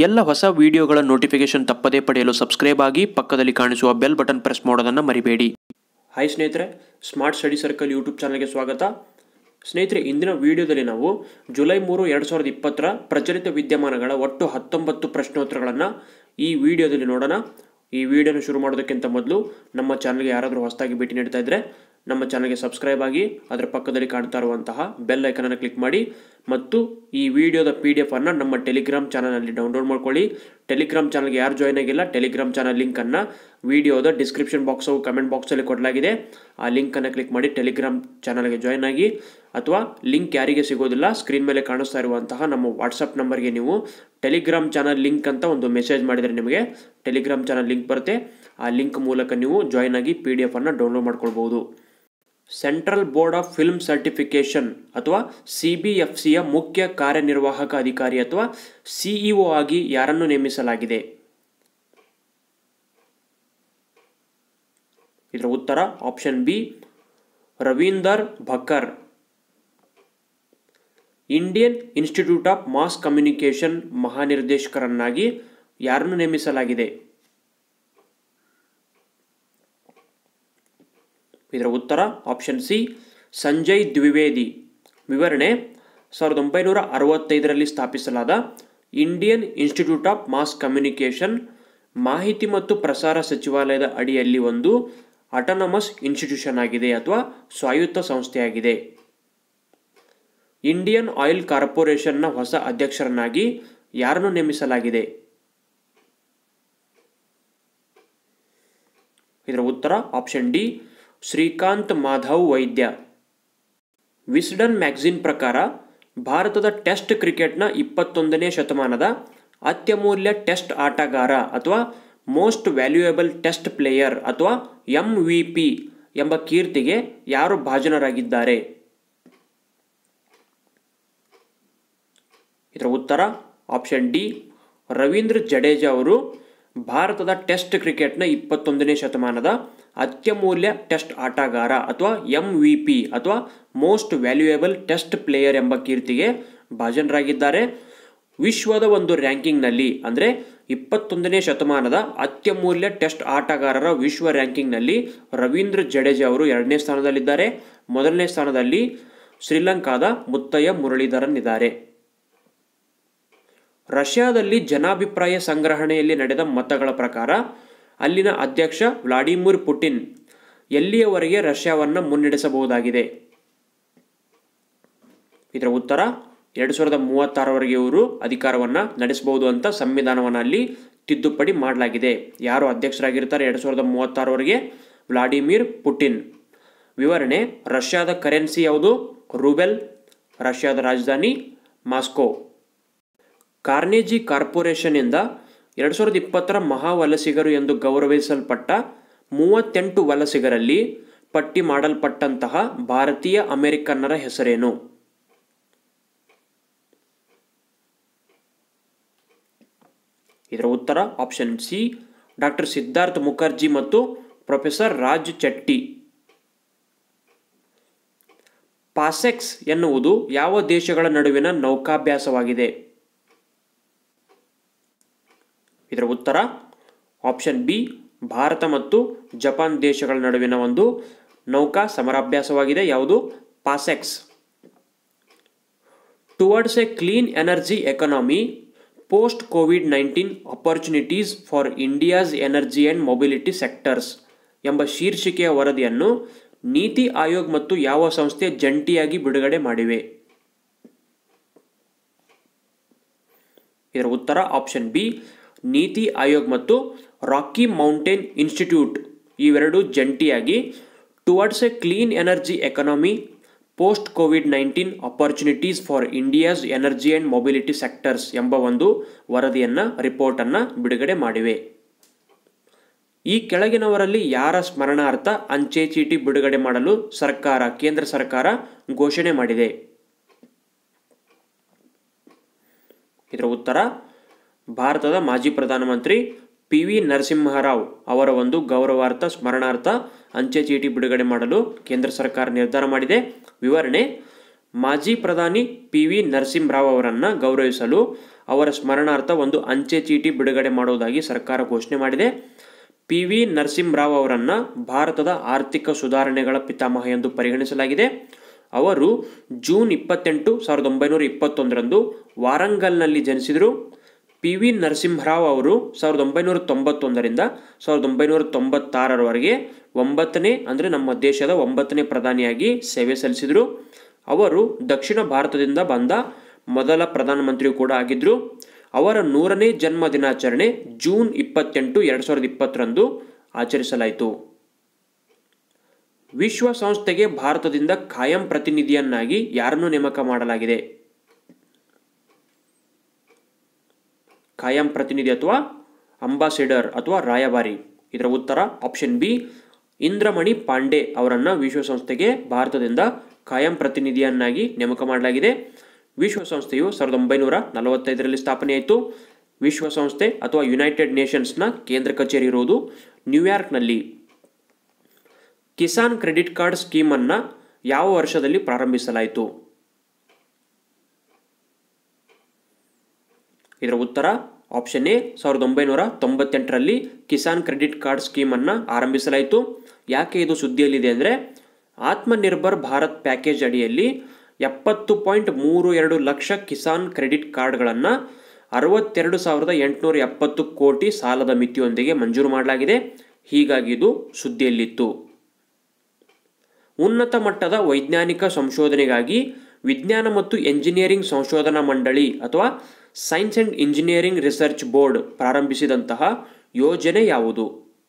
ಎಲ್ಲ ಹೊಸ ವಿಡಿಯೋಗಳ ನೋಟಿಫಿಕೇಶನ್ ತಪ್ಪದೇ ಪಡೆಯಲು ಸಬ್ಸ್ಕ್ರೈಬ್ ಆಗಿ ಪಕ್ಕದಲ್ಲಿ ಕಾಣಿಸುವ ಬೆಲ್ ಬಟನ್ ಪ್ರೆಸ್ ಮಾಡೋದನ್ನು ಮರಿಬೇಡಿ ಹಾಯ್ ಸ್ನೇಹಿತರೆ ಸ್ಮಾರ್ಟ್ ಸ್ಟಡಿ ಸರ್ಕಲ್ ಯೂಟ್ಯೂಬ್ ಚಾನಲ್ಗೆ ಸ್ವಾಗತ ಸ್ನೇಹಿತರೆ ಇಂದಿನ ವಿಡಿಯೋದಲ್ಲಿ ನಾವು ಜುಲೈ ಮೂರು ಎರಡು ಸಾವಿರದ ಇಪ್ಪತ್ತರ ಪ್ರಚಲಿತ ವಿದ್ಯಮಾನಗಳ ಒಟ್ಟು ಹತ್ತೊಂಬತ್ತು ಪ್ರಶ್ನೋತ್ತರಗಳನ್ನು ಈ ವಿಡಿಯೋದಲ್ಲಿ ನೋಡೋಣ ಈ ವಿಡಿಯೋನ ಶುರು ಮಾಡೋದಕ್ಕಿಂತ ಮೊದಲು ನಮ್ಮ ಚಾನಲ್ಗೆ ಯಾರಾದರೂ ಹೊಸದಾಗಿ ಭೇಟಿ ನೀಡ್ತಾ ಇದ್ದರೆ ನಮ್ಮ ಚಾನಲ್ಗೆ ಸಬ್ಸ್ಕ್ರೈಬ್ ಆಗಿ ಅದರ ಪಕ್ಕದಲ್ಲಿ ಕಾಣ್ತಾ ಇರುವಂತಹ ಬೆಲ್ ಐಕನನ್ನು ಕ್ಲಿಕ್ ಮಾಡಿ ಮತ್ತು ಈ ವಿಡಿಯೋದ ಪಿ ಡಿ ಎಫ್ ಅನ್ನು ನಮ್ಮ ಟೆಲಿಗ್ರಾಮ್ ಚಾನಲಲ್ಲಿ ಡೌನ್ಲೋಡ್ ಮಾಡ್ಕೊಳ್ಳಿ ಟೆಲಿಗ್ರಾಮ್ ಚಾನಲ್ಗೆ ಯಾರು ಜಾಯ್ನ್ ಆಗಿಲ್ಲ ಟೆಲಿಗ್ರಾಮ್ ಚಾನಲ್ ಲಿಂಕನ್ನು ವಿಡಿಯೋದ ಡಿಸ್ಕ್ರಿಪ್ಷನ್ ಬಾಕ್ಸು ಕಮೆಂಟ್ ಬಾಕ್ಸಲ್ಲಿ ಕೊಡಲಾಗಿದೆ ಆ ಲಿಂಕನ್ನು ಕ್ಲಿಕ್ ಮಾಡಿ ಟೆಲಿಗ್ರಾಮ್ ಚಾನಲ್ಗೆ ಜಾಯ್ನ್ ಆಗಿ ಅಥವಾ ಲಿಂಕ್ ಯಾರಿಗೆ ಸಿಗೋದಿಲ್ಲ ಸ್ಕ್ರೀನ್ ಮೇಲೆ ಕಾಣಿಸ್ತಾ ಇರುವಂತಹ ನಮ್ಮ ವಾಟ್ಸಪ್ ನಂಬರ್ಗೆ ನೀವು ಟೆಲಿಗ್ರಾಮ್ ಚಾನಲ್ ಲಿಂಕ್ ಅಂತ ಒಂದು ಮೆಸೇಜ್ ಮಾಡಿದರೆ ನಿಮಗೆ ಟೆಲಿಗ್ರಾಮ್ ಚಾನಲ್ ಲಿಂಕ್ ಬರುತ್ತೆ ಆ ಲಿಂಕ್ ಮೂಲಕ ನೀವು ಜಾಯ್ನ್ ಆಗಿ ಪಿ ಡಿ ಎಫ್ ಅನ್ನು ಡೌನ್ಲೋಡ್ ಮಾಡ್ಕೊಳ್ಬೋದು central board of film certification ಅಥವಾ ಸಿ ಬಿ ಎಫ್ ಸಿಯ ಮುಖ್ಯ ಕಾರ್ಯನಿರ್ವಾಹಕ ಅಧಿಕಾರಿ ಅಥವಾ ಸಿಇಒ ಆಗಿ ಯಾರನ್ನು ನೇಮಿಸಲಾಗಿದೆ ಇದರ ಉತ್ತರ option B Ravinder Bhakar Indian institute of mass communication ಮಹಾನಿರ್ದೇಶಕರನ್ನಾಗಿ ಯಾರನ್ನು ನೇಮಿಸಲಾಗಿದೆ ಇದರ ಉತ್ತರ ಆಪ್ಷನ್ ಸಿ ಸಂಜಯ್ ದ್ವಿವೇದಿ ವಿವರಣೆ ಸಾವಿರದ ಒಂಬೈನೂರ ಅರವತ್ತೈದರಲ್ಲಿ ಸ್ಥಾಪಿಸಲಾದ Indian institute of mass communication ಮಾಹಿತಿ ಮತ್ತು ಪ್ರಸಾರ ಸಚಿವಾಲಯದ ಅಡಿಯಲ್ಲಿ ಒಂದು ಅಟಾನಮಸ್ ಇನ್ಸ್ಟಿಟ್ಯೂಷನ್ ಆಗಿದೆ ಅಥವಾ ಸ್ವಾಯತ್ತ ಸಂಸ್ಥೆಯಾಗಿದೆ ಇಂಡಿಯನ್ ಆಯಿಲ್ ಕಾರ್ಪೊರೇಷನ್ನ ಹೊಸ ಅಧ್ಯಕ್ಷರನ್ನಾಗಿ ಯಾರನ್ನು ನೇಮಿಸಲಾಗಿದೆ ಇದರ ಉತ್ತರ ಆಪ್ಷನ್ ಡಿ ಶ್ರೀಕಾಂತ್ ಮಾಧವ್ ವೈದ್ಯ ವಿಸ್ಡನ್ ಮ್ಯಾಗಝಿನ್ ಪ್ರಕಾರ ಭಾರತದ ಟೆಸ್ಟ್ ಕ್ರಿಕೆಟ್ನ ಇಪ್ಪತ್ತೊಂದನೇ ಶತಮಾನದ ಅತ್ಯಮೂಲ್ಯ ಟೆಸ್ಟ್ ಆಟಗಾರ ಅಥವಾ ಮೋಸ್ಟ್ ವ್ಯಾಲ್ಯೂಯಬಲ್ ಟೆಸ್ಟ್ ಪ್ಲೇಯರ್ ಅಥವಾ ಎಂ ವಿ ಪಿ ಎಂಬ ಕೀರ್ತಿಗೆ ಯಾರು ಭಾಜನರಾಗಿದ್ದಾರೆ ಇದರ ಉತ್ತರ ಆಪ್ಷನ್ ಡಿ ರವೀಂದ್ರ ಜಡೇಜಾ ಅವರು ಭಾರತದ ಟೆಸ್ಟ್ ಕ್ರಿಕೆಟ್ನ ಇಪ್ಪತ್ತೊಂದನೇ ಶತಮಾನದ ಅತ್ಯಮೂಲ್ಯ ಟೆಸ್ಟ್ ಆಟಗಾರ ಅಥವಾ ಎಂ ವಿ ಪಿ ಅಥವಾ ಮೋಸ್ಟ್ ವ್ಯಾಲ್ಯೂಯಬಲ್ ಟೆಸ್ಟ್ ಪ್ಲೇಯರ್ ಎಂಬ ಕೀರ್ತಿಗೆ ಭಾಜನರಾಗಿದ್ದಾರೆ ವಿಶ್ವದ ಒಂದು ರ್ಯಾಂಕಿಂಗ್ನಲ್ಲಿ ಅಂದರೆ ಇಪ್ಪತ್ತೊಂದನೇ ಶತಮಾನದ ಅತ್ಯಮೂಲ್ಯ ಟೆಸ್ಟ್ ಆಟಗಾರರ ವಿಶ್ವ ರ್ಯಾಂಕಿಂಗ್ನಲ್ಲಿ ರವೀಂದ್ರ ಜಡೇಜಾ ಅವರು ಎರಡನೇ ಸ್ಥಾನದಲ್ಲಿದ್ದಾರೆ ಮೊದಲನೇ ಸ್ಥಾನದಲ್ಲಿ ಶ್ರೀಲಂಕಾದ ಮುತ್ತಯ್ಯ ಮುರಳೀಧರನ್ ಇದ್ದಾರೆ ರಷ್ಯಾದಲ್ಲಿ ಜನಾಭಿಪ್ರಾಯ ಸಂಗ್ರಹಣೆಯಲ್ಲಿ ನಡೆದ ಮತಗಳ ಪ್ರಕಾರ ಅಲ್ಲಿನ ಅಧ್ಯಕ್ಷ ವ್ಲಾಡಿಮಿರ್ ಪುಟಿನ್ ಎಲ್ಲಿಯವರೆಗೆ ರಷ್ಯಾವನ್ನು ಮುನ್ನಡೆಸಬಹುದಾಗಿದೆ ಇದರ ಉತ್ತರ ಎರಡು ಸಾವಿರದ ಮೂವತ್ತಾರವರೆಗೆ ಇವರು ಅಧಿಕಾರವನ್ನು ನಡೆಸಬಹುದು ಅಂತ ಸಂವಿಧಾನವನ್ನು ಅಲ್ಲಿ ತಿದ್ದುಪಡಿ ಮಾಡಲಾಗಿದೆ ಯಾರು ಅಧ್ಯಕ್ಷರಾಗಿರ್ತಾರೆ ಎರಡು ಸಾವಿರದ ಮೂವತ್ತಾರವರೆಗೆ ವ್ಲಾಡಿಮಿರ್ ಪುಟಿನ್ ವಿವರಣೆ ರಷ್ಯಾದ ಕರೆನ್ಸಿ ಯಾವುದು ರೂಬೆಲ್ ರಷ್ಯಾದ ರಾಜಧಾನಿ ಮಾಸ್ಕೋ ಕಾರ್ನೇಜಿ ಕಾರ್ಪೊರೇಷನ್ನಿಂದ ಎರಡು ಸಾವಿರದ ಇಪ್ಪತ್ತರ ಮಹಾ ವಲಸಿಗರು ಎಂದು ಗೌರವಿಸಲ್ಪಟ್ಟ ಮೂವತ್ತೆಂಟು ವಲಸಿಗರಲ್ಲಿ ಪಟ್ಟಿ ಮಾಡಲ್ಪಟ್ಟಂತಹ ಭಾರತೀಯ ಅಮೆರಿಕನ್ನರ ಹೆಸರೇನು ಇದರ ಉತ್ತರ option C doctor Siddhartha Mukherjee ಮತ್ತು ಪ್ರೊಫೆಸರ್ ರಾಜ್ ಚಟ್ಟಿ ಪಾಸೆಕ್ಸ್ ಎನ್ನುವುದು ಯಾವ ದೇಶಗಳ ನಡುವಿನ ನೌಕಾಭ್ಯಾಸವಾಗಿದೆ ಇದರ ಉತ್ತರ ಆಪ್ಷನ್ ಬಿ ಭಾರತ ಮತ್ತು ಜಪಾನ್ ದೇಶಗಳ ನಡುವಿನ ಒಂದು ನೌಕಾ ಸಮರಾಭ್ಯಾಸವಾಗಿದೆ ಯಾವುದು PASSEX towards a clean energy economy post covid nineteen opportunities for India's energy and mobility sectors ಎಂಬ ಶೀರ್ಷಿಕೆಯ ವರದಿಯನ್ನು ನೀತಿ ಆಯೋಗ್ ಮತ್ತು ಯಾವ ಸಂಸ್ಥೆ ಜಂಟಿಯಾಗಿ ಬಿಡುಗಡೆ ಮಾಡಿವೆ ಇದರ ಉತ್ತರ ಆಪ್ಷನ್ ಬಿ ನೀತಿ ಆಯೋಗ್ ಮತ್ತು ರಾಕಿ ಮೌಂಟೇನ್ ಇನ್ಸ್ಟಿಟ್ಯೂಟ್ ಇವೆರಡು ಜಂಟಿಯಾಗಿ towards a clean energy economy post covid nineteen opportunities for India's energy and mobility sectors ಎಂಬ ಒಂದು ವರದಿಯನ್ನು ರಿಪೋರ್ಟನ್ನು ಬಿಡುಗಡೆ ಮಾಡಿವೆ ಈ ಕೆಳಗಿನವರಲ್ಲಿ ಯಾರ ಸ್ಮರಣಾರ್ಥ ಅಂಚೆ ಚೀಟಿ ಬಿಡುಗಡೆ ಮಾಡಲು ಸರ್ಕಾರ ಕೇಂದ್ರ ಸರ್ಕಾರ ಘೋಷಣೆ ಮಾಡಿದೆ ಇದರ ಉತ್ತರ ಭಾರತದ ಮಾಜಿ ಪ್ರಧಾನಮಂತ್ರಿ ಪಿ ವಿ ನರಸಿಂಹರಾವ್ ಅವರ ಒಂದು ಗೌರವಾರ್ಥ ಸ್ಮರಣಾರ್ಥ ಅಂಚೆ ಚೀಟಿ ಬಿಡುಗಡೆ ಮಾಡಲು ಕೇಂದ್ರ ಸರ್ಕಾರ ನಿರ್ಧಾರ ಮಾಡಿದೆ ವಿವರಣೆ ಮಾಜಿ ಪ್ರಧಾನಿ ಪಿ ವಿ ನರಸಿಂಹರಾವ್ ಅವರನ್ನು ಗೌರವಿಸಲು ಅವರ ಸ್ಮರಣಾರ್ಥ ಒಂದು ಅಂಚೆ ಚೀಟಿ ಬಿಡುಗಡೆ ಮಾಡುವುದಾಗಿ ಸರ್ಕಾರ ಘೋಷಣೆ ಮಾಡಿದೆ ಪಿ ವಿ ನರಸಿಂಹರಾವ್ ಅವರನ್ನು ಭಾರತದ ಆರ್ಥಿಕ ಸುಧಾರಣೆಗಳ ಪಿತಾಮಹ ಎಂದು ಪರಿಗಣಿಸಲಾಗಿದೆ ಅವರು ಜೂನ್ ಇಪ್ಪತ್ತೆಂಟು ಸಾವಿರದ ಒಂಬೈನೂರ ಇಪ್ಪತ್ತೊಂದರಂದು ವಾರಂಗಲ್ನಲ್ಲಿ ಜನಿಸಿದರು ಪಿ ವಿ ನರಸಿಂಹರಾವ್ ಅವರು ಸಾವಿರದ ಒಂಬೈನೂರ ತೊಂಬತ್ತೊಂದರಿಂದ ಸಾವಿರದ ಒಂಬೈನೂರ ತೊಂಬತ್ತಾರರವರೆಗೆ ಒಂಬತ್ತನೇ ಅಂದರೆ ನಮ್ಮ ದೇಶದ ಒಂಬತ್ತನೇ ಪ್ರಧಾನಿಯಾಗಿ ಸೇವೆ ಸಲ್ಲಿಸಿದರು ಅವರು ದಕ್ಷಿಣ ಭಾರತದಿಂದ ಬಂದ ಮೊದಲ ಪ್ರಧಾನಮಂತ್ರಿಯೂ ಕೂಡ ಆಗಿದ್ದರು ಅವರ ನೂರನೇ ಜನ್ಮ ದಿನಾಚರಣೆ ಜೂನ್ ಇಪ್ಪತ್ತೆಂಟು ಎರಡು ಸಾವಿರದ ಇಪ್ಪತ್ತರಂದು ಆಚರಿಸಲಾಯಿತು ವಿಶ್ವಸಂಸ್ಥೆಗೆ ಭಾರತದಿಂದ ಖಾಯಂ ಪ್ರತಿನಿಧಿಯನ್ನಾಗಿ ಯಾರನ್ನು ನೇಮಕ ಮಾಡಲಾಗಿದೆ ಖಾಯಂ ಪ್ರತಿನಿಧಿ ಅಥವಾ ಅಂಬಾಸಿಡರ್ ಅಥವಾ ರಾಯಭಾರಿ ಇದರ ಉತ್ತರ ಆಪ್ಷನ್ ಬಿ ಇಂದ್ರಮಣಿ ಪಾಂಡೆ ಅವರನ್ನು ವಿಶ್ವಸಂಸ್ಥೆಗೆ ಭಾರತದಿಂದ ಖಾಯಂ ಪ್ರತಿನಿಧಿಯನ್ನಾಗಿ ನೇಮಕ ಮಾಡಲಾಗಿದೆ ವಿಶ್ವಸಂಸ್ಥೆಯು ಸಾವಿರದ ಒಂಬೈನೂರ ನಲವತ್ತೈದರಲ್ಲಿ ಸ್ಥಾಪನೆಯಾಯಿತು ವಿಶ್ವಸಂಸ್ಥೆ ಅಥವಾ ಯುನೈಟೆಡ್ ನೇಷನ್ಸ್ನ ಕೇಂದ್ರ ಕಚೇರಿ ಇರುವುದು ನ್ಯೂಯಾರ್ಕ್ನಲ್ಲಿ ಕಿಸಾನ್ ಕ್ರೆಡಿಟ್ ಕಾರ್ಡ್ ಸ್ಕೀಮನ್ನು ಯಾವ ವರ್ಷದಲ್ಲಿ ಪ್ರಾರಂಭಿಸಲಾಯಿತು ಇದರ ಉತ್ತರ ಆಪ್ಷನ್ ಎ ಸಾವಿರದ ಒಂಬೈನೂರ ತೊಂಬತ್ತೆಂಟರಲ್ಲಿ ಕಿಸಾನ್ ಕ್ರೆಡಿಟ್ ಕಾರ್ಡ್ ಸ್ಕೀಮನ್ನು ಆರಂಭಿಸಲಾಯಿತು ಯಾಕೆ ಇದು ಸುದ್ದಿಯಲ್ಲಿದೆ ಅಂದರೆ ಆತ್ಮನಿರ್ಭರ್ ಭಾರತ್ ಪ್ಯಾಕೇಜ್ ಅಡಿಯಲ್ಲಿ ಎಪ್ಪತ್ತು ಪಾಯಿಂಟ್ ಮೂರು ಎರಡು ಲಕ್ಷ ಕಿಸಾನ್ ಕ್ರೆಡಿಟ್ ಕಾರ್ಡ್ಗಳನ್ನು ಅರವತ್ತೆರಡು ಸಾವಿರದ ಎಂಟುನೂರ ಎಪ್ಪತ್ತು ಕೋಟಿ ಸಾಲದ ಮಿತಿಯೊಂದಿಗೆ ಮಂಜೂರು ಮಾಡಲಾಗಿದೆ ಹೀಗಾಗಿ ಇದು ಸುದ್ದಿಯಲ್ಲಿತ್ತು ಉನ್ನತ ಮಟ್ಟದ ವೈಜ್ಞಾನಿಕ ಸಂಶೋಧನೆಗಾಗಿ ವಿಜ್ಞಾನ ಮತ್ತು ಎಂಜಿನಿಯರಿಂಗ್ ಸಂಶೋಧನಾ ಮಂಡಳಿ ಅಥವಾ science and engineering research board ಪ್ರಾರಂಭಿಸಿದಂತಹ ಯೋಜನೆ ಯಾವುದು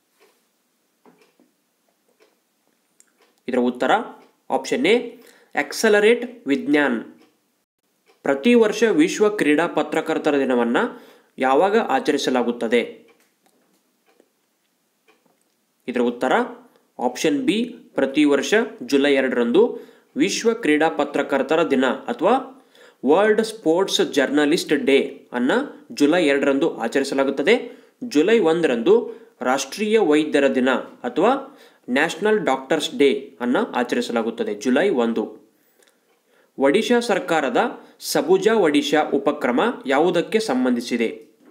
ಇದರ ಉತ್ತರ ಆಪ್ಷನ್ ಎ ಎಕ್ಸಲರೇಟ್ ವಿಜ್ಞಾನ್ ಪ್ರತಿ ವರ್ಷ ವಿಶ್ವ ಕ್ರೀಡಾ ಪತ್ರಕರ್ತರ ದಿನವನ್ನು ಯಾವಾಗ ಆಚರಿಸಲಾಗುತ್ತದೆ ಇದರ ಉತ್ತರ ಆಪ್ಷನ್ ಬಿ ಪ್ರತಿ ವರ್ಷ ಜುಲೈ ಎರಡರಂದು ವಿಶ್ವ ಕ್ರೀಡಾ ಪತ್ರಕರ್ತರ ದಿನ ಅಥವಾ ವರ್ಲ್ಡ್ ಸ್ಪೋರ್ಟ್ಸ್ ಜರ್ನಲಿಸ್ಟ್ ಡೇ ಅನ್ನು ಜುಲೈ ಎರಡರಂದು ಆಚರಿಸಲಾಗುತ್ತದೆ ಜುಲೈ ಒಂದರಂದು ರಾಷ್ಟ್ರೀಯ ವೈದ್ಯರ ದಿನ ಅಥವಾ ನ್ಯಾಷನಲ್ ಡಾಕ್ಟರ್ಸ್ ಡೇ ಅನ್ನು ಆಚರಿಸಲಾಗುತ್ತದೆ ಜುಲೈ ಒಂದು ಒಡಿಶಾ ಸರ್ಕಾರದ ಸಬುಜಾ ಒಡಿಶಾ ಉಪಕ್ರಮ ಯಾವುದಕ್ಕೆ ಸಂಬಂಧಿಸಿದೆ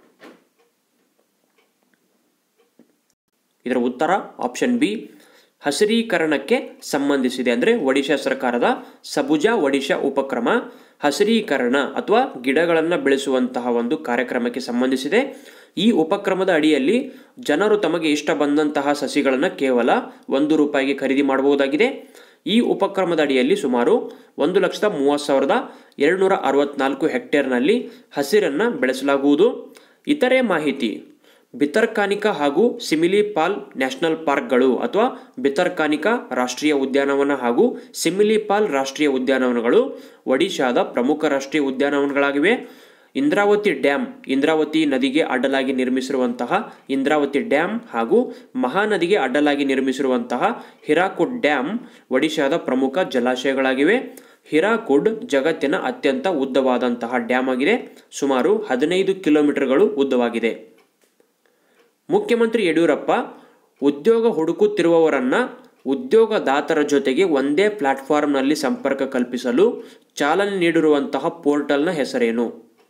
ಇದರ ಉತ್ತರ ಆಪ್ಷನ್ ಬಿ ಹಸಿರೀಕರಣಕ್ಕೆ ಸಂಬಂಧಿಸಿದೆ ಅಂದರೆ ಒಡಿಶಾ ಸರ್ಕಾರದ ಸಬುಜಾ ಒಡಿಶಾ ಉಪಕ್ರಮ ಹಸಿರೀಕರಣ ಅಥವಾ ಗಿಡಗಳನ್ನು ಬೆಳೆಸುವಂತಹ ಒಂದು ಕಾರ್ಯಕ್ರಮಕ್ಕೆ ಸಂಬಂಧಿಸಿದೆ ಈ ಉಪಕ್ರಮದ ಅಡಿಯಲ್ಲಿ ಜನರು ತಮಗೆ ಇಷ್ಟ ಬಂದಂತಹ ಸಸಿಗಳನ್ನು ಕೇವಲ ಒಂದು ರೂಪಾಯಿಗೆ ಖರೀದಿ ಮಾಡಬಹುದಾಗಿದೆ ಈ ಉಪಕ್ರಮದ ಅಡಿಯಲ್ಲಿ ಸುಮಾರು ಒಂದು ಲಕ್ಷದ ಮೂವತ್ತು ಸಾವಿರದ ಎರಡುನೂರ ಅರವತ್ನಾಲ್ಕು ಹೆಕ್ಟೇರ್ನಲ್ಲಿ ಹಸಿರನ್ನು ಬೆಳೆಸಲಾಗುವುದು ಇತರೆ ಮಾಹಿತಿ ಬಿತರ್ಕಾನಿಕಾ ಹಾಗೂ ಸಿಮಿಲಿಪಾಲ್ ನ್ಯಾಷನಲ್ ಪಾರ್ಕ್ಗಳು ಅಥವಾ ಬಿತರ್ಕಾನಿಕಾ ರಾಷ್ಟ್ರೀಯ ಉದ್ಯಾನವನ ಹಾಗೂ ಸಿಮಿಲಿಪಾಲ್ ರಾಷ್ಟ್ರೀಯ ಉದ್ಯಾನವನಗಳು ಒಡಿಶಾದ ಪ್ರಮುಖ ರಾಷ್ಟ್ರೀಯ ಉದ್ಯಾನವನಗಳಾಗಿವೆ ಇಂದ್ರಾವತಿ ಡ್ಯಾಮ್ ಇಂದ್ರಾವತಿ ನದಿಗೆ ಅಡ್ಡಲಾಗಿ ನಿರ್ಮಿಸಿರುವಂತಹ ಇಂದ್ರಾವತಿ ಡ್ಯಾಮ್ ಹಾಗೂ ಮಹಾನದಿಗೆ ಅಡ್ಡಲಾಗಿ ನಿರ್ಮಿಸಿರುವಂತಹ ಹಿರಾಕುಡ್ ಡ್ಯಾಮ್ ಒಡಿಶಾದ ಪ್ರಮುಖ ಜಲಾಶಯಗಳಾಗಿವೆ ಹಿರಾಕುಡ್ ಜಗತ್ತಿನ ಅತ್ಯಂತ ಉದ್ದವಾದಂತಹ ಡ್ಯಾಮ್ ಆಗಿದೆ ಸುಮಾರು ಹದಿನೈದು ಕಿಲೋಮೀಟರ್ಗಳು ಉದ್ದವಾಗಿದೆ ಮುಖ್ಯಮಂತ್ರಿ ಯಡಿಯೂರಪ್ಪ ಉದ್ಯೋಗ ಹುಡುಕುತ್ತಿರುವವರನ್ನ ಉದ್ಯೋಗದಾತರ ಜೊತೆಗೆ ಒಂದೇ ಪ್ಲಾಟ್ಫಾರ್ಮ್ನಲ್ಲಿ ಸಂಪರ್ಕ ಕಲ್ಪಿಸಲು ಚಾಲನೆ ನೀಡಿರುವಂತಹ ಪೋರ್ಟಲ್ನ ಹೆಸರೇನು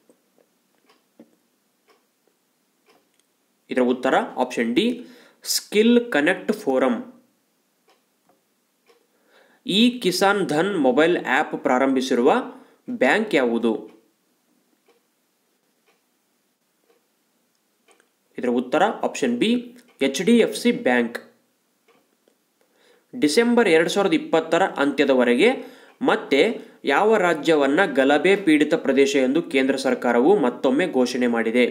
ಇದರ ಉತ್ತರ option D skill connect forum ಈ ಕಿಸಾನ್ ಧನ್ ಮೊಬೈಲ್ ಆ್ಯಪ್ ಪ್ರಾರಂಭಿಸಿರುವ ಬ್ಯಾಂಕ್ ಯಾವುದು ಇದರ ಉತ್ತರ option B H D F C bank December ಎರಡು ಸಾವಿರದ ಇಪ್ಪತ್ತರ ಅಂತ್ಯದವರೆಗೆ ಮತ್ತೆ ಯಾವ ರಾಜ್ಯವನ್ನು ಗಲಭೆ ಪೀಡಿತ ಪ್ರದೇಶ ಎಂದು ಕೇಂದ್ರ ಸರ್ಕಾರವು ಮತ್ತೊಮ್ಮೆ ಘೋಷಣೆ ಮಾಡಿದೆ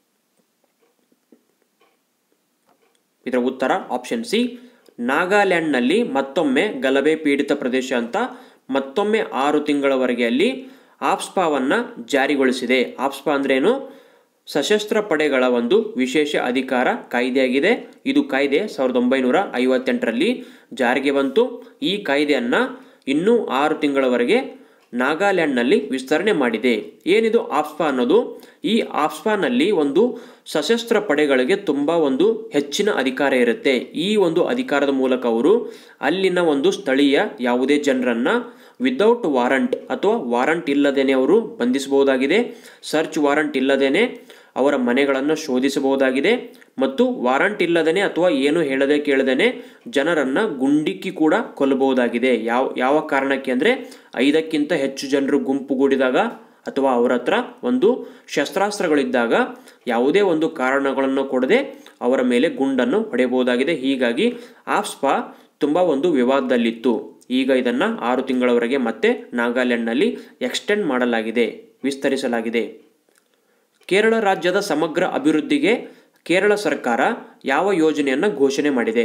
ಇದರ ಉತ್ತರ ಆಪ್ಷನ್ ಸಿ ನಾಗಾಲ್ಯಾಂಡ್ನಲ್ಲಿ ಮತ್ತೊಮ್ಮೆ ಗಲಭೆ ಪೀಡಿತ ಪ್ರದೇಶ ಅಂತ ಮತ್ತೊಮ್ಮೆ ಆರು ತಿಂಗಳವರೆಗೆ ಅಲ್ಲಿ ಆಪ್ಸ್ಪಾವನ್ನು ಜಾರಿಗೊಳಿಸಿದೆ ಆಪ್ಸ್ಪಾ ಅಂದ್ರೇನು ಸಶಸ್ತ್ರ ಪಡೆಗಳ ಒಂದು ವಿಶೇಷ ಅಧಿಕಾರ ಕಾಯ್ದೆಯಾಗಿದೆ ಇದು ಕಾಯ್ದೆ ಸಾವಿರದ ಒಂಬೈನೂರ ಐವತ್ತೆಂಟರಲ್ಲಿ ಜಾರಿಗೆ ಬಂತು ಈ ಕಾಯ್ದೆಯನ್ನು ಇನ್ನೂ ಆರು ತಿಂಗಳವರೆಗೆ ನಾಗಾಲ್ಯಾಂಡ್ನಲ್ಲಿ ವಿಸ್ತರಣೆ ಮಾಡಿದೆ ಏನಿದು ಆಫ್ಸ್ಪಾ ಅನ್ನೋದು ಈ ಆಫ್ಸ್ಪಾನಲ್ಲಿ ಒಂದು ಸಶಸ್ತ್ರ ಪಡೆಗಳಿಗೆ ತುಂಬ ಒಂದು ಹೆಚ್ಚಿನ ಅಧಿಕಾರ ಇರುತ್ತೆ ಈ ಒಂದು ಅಧಿಕಾರದ ಮೂಲಕ ಅವರು ಅಲ್ಲಿನ ಒಂದು ಸ್ಥಳೀಯ ಯಾವುದೇ ಜನರನ್ನ ವಿದೌಟ್ ವಾರಂಟ್ ಅಥವಾ ವಾರಂಟ್ ಇಲ್ಲದೇನೆ ಅವರು ಬಂಧಿಸಬಹುದಾಗಿದೆ ಸರ್ಚ್ ವಾರಂಟ್ ಇಲ್ಲದೇನೆ ಅವರ ಮನೆಗಳನ್ನು ಶೋಧಿಸಬಹುದಾಗಿದೆ ಮತ್ತು ವಾರಂಟ್ ಇಲ್ಲದೇನೆ ಅಥವಾ ಏನು ಹೇಳದೆ ಕೇಳದೇನೆ ಜನರನ್ನ ಗುಂಡಿಕ್ಕಿ ಕೂಡ ಕೊಲ್ಲಬಹುದಾಗಿದೆ ಯಾವ ಯಾವ ಕಾರಣಕ್ಕೆ ಅಂದರೆ ಐದಕ್ಕಿಂತ ಹೆಚ್ಚು ಜನರು ಗುಂಪುಗೂಡಿದಾಗ ಅಥವಾ ಅವರ ಹತ್ರ ಒಂದು ಶಸ್ತ್ರಾಸ್ತ್ರಗಳಿದ್ದಾಗ ಯಾವುದೇ ಒಂದು ಕಾರಣಗಳನ್ನು ಕೊಡದೆ ಅವರ ಮೇಲೆ ಗುಂಡನ್ನು ಹೊಡೆಯಬಹುದಾಗಿದೆ ಹೀಗಾಗಿ ಆಫ್ಸ್ಪಾ ತುಂಬ ಒಂದು ವಿವಾದದಲ್ಲಿತ್ತು ಈಗ ಇದನ್ನು ಆರು ತಿಂಗಳವರೆಗೆ ಮತ್ತೆ ನಾಗಾಲ್ಯಾಂಡ್ನಲ್ಲಿ ಎಕ್ಸ್ಟೆಂಡ್ ಮಾಡಲಾಗಿದೆ ವಿಸ್ತರಿಸಲಾಗಿದೆ ಕೇರಳ ರಾಜ್ಯದ ಸಮಗ್ರ ಅಭಿವೃದ್ಧಿಗೆ ಕೇರಳ ಸರ್ಕಾರ ಯಾವ ಯೋಜನೆಯನ್ನು ಘೋಷಣೆ ಮಾಡಿದೆ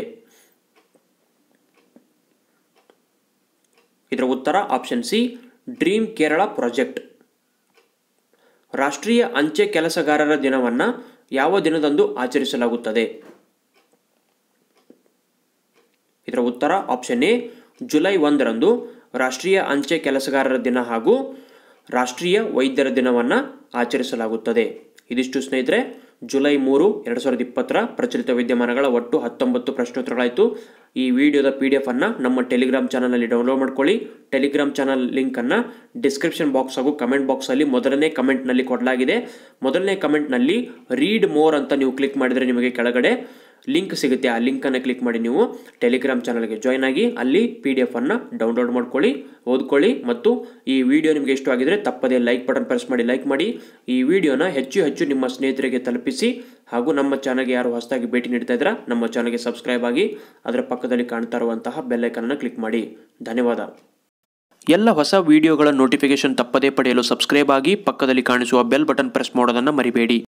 ಇದರ ಉತ್ತರ option C dream Kerala project ರಾಷ್ಟ್ರೀಯ ಅಂಚೆ ಕೆಲಸಗಾರರ ದಿನವನ್ನು ಯಾವ ದಿನದಂದು ಆಚರಿಸಲಾಗುತ್ತದೆ ಇದರ ಉತ್ತರ ಆಪ್ಷನ್ ಎ ಜುಲೈ ಒಂದರಂದು ರಾಷ್ಟ್ರೀಯ ಅಂಚೆ ಕೆಲಸಗಾರರ ದಿನ ಹಾಗೂ ರಾಷ್ಟ್ರೀಯ ವೈದ್ಯರ ದಿನವನ್ನು ಆಚರಿಸಲಾಗುತ್ತದೆ ಇದಿಷ್ಟು ಸ್ನೇಹಿತರೆ ಜುಲೈ ಮೂರು ಎರಡು ಸಾವಿರದ ಇಪ್ಪತ್ತರ ಪ್ರಚಲಿತ ವಿದ್ಯಮಾನಗಳ ಒಟ್ಟು ಹತ್ತೊಂಬತ್ತು ಪ್ರಶ್ನೋತ್ತರಗಳಾಯಿತು ಈ ವಿಡಿಯೋದ ಪಿ ಡಿ ಎಫ್ ಅನ್ನು ನಮ್ಮ ಟೆಲಿಗ್ರಾಮ್ ಚಾನಲ್ನಲ್ಲಿ ಡೌನ್ಲೋಡ್ ಮಾಡ್ಕೊಳ್ಳಿ ಟೆಲಿಗ್ರಾಮ್ ಚಾನಲ್ ಲಿಂಕನ್ನು ಡಿಸ್ಕ್ರಿಪ್ಷನ್ ಬಾಕ್ಸ್ ಹಾಗೂ ಕಮೆಂಟ್ ಬಾಕ್ಸಲ್ಲಿ ಮೊದಲನೇ ಕಮೆಂಟ್ನಲ್ಲಿ ಕೊಡಲಾಗಿದೆ ಮೊದಲನೇ ಕಮೆಂಟ್ನಲ್ಲಿ ರೀಡ್ ಮೋರ್ ಅಂತ ನೀವು ಕ್ಲಿಕ್ ಮಾಡಿದರೆ ನಿಮಗೆ ಕೆಳಗಡೆ ಲಿಂಕ್ ಸಿಗುತ್ತೆ ಆ ಲಿಂಕನ್ನು ಕ್ಲಿಕ್ ಮಾಡಿ ನೀವು ಟೆಲಿಗ್ರಾಮ್ ಚಾನಲ್ಗೆ ಜಾಯ್ನ್ ಆಗಿ ಅಲ್ಲಿ ಪಿ ಡಿ ಎಫನ್ನು ಡೌನ್ಲೋಡ್ ಮಾಡ್ಕೊಳ್ಳಿ ಓದ್ಕೊಳ್ಳಿ ಮತ್ತು ಈ ವಿಡಿಯೋ ನಿಮಗೆ ಇಷ್ಟವಾಗಿದ್ದರೆ ತಪ್ಪದೇ ಲೈಕ್ ಬಟನ್ ಪ್ರೆಸ್ ಮಾಡಿ ಲೈಕ್ ಮಾಡಿ ಈ ವಿಡಿಯೋನ ಹೆಚ್ಚು ಹೆಚ್ಚು ನಿಮ್ಮ ಸ್ನೇಹಿತರಿಗೆ ತಲುಪಿಸಿ ಹಾಗೂ ನಮ್ಮ ಚಾನಲ್ಗೆ ಯಾರು ಹೊಸದಾಗಿ ಭೇಟಿ ನೀಡ್ತಾ ಇದ್ದೀರಾ ನಮ್ಮ ಚಾನಲ್ಗೆ ಸಬ್ಸ್ಕ್ರೈಬ್ ಆಗಿ ಅದರ ಪಕ್ಕದಲ್ಲಿ ಕಾಣ್ತಾ ಇರುವಂತಹ ಬೆಲ್ಲೈಕನನ್ನು ಕ್ಲಿಕ್ ಮಾಡಿ ಧನ್ಯವಾದ ಎಲ್ಲ ಹೊಸ ವಿಡಿಯೋಗಳ ನೋಟಿಫಿಕೇಶನ್ ತಪ್ಪದೇ ಪಡೆಯಲು ಸಬ್ಸ್ಕ್ರೈಬ್ ಆಗಿ ಪಕ್ಕದಲ್ಲಿ ಕಾಣಿಸುವ ಬೆಲ್ ಬಟನ್ ಪ್ರೆಸ್ ಮಾಡೋದನ್ನು ಮರಿಬೇಡಿ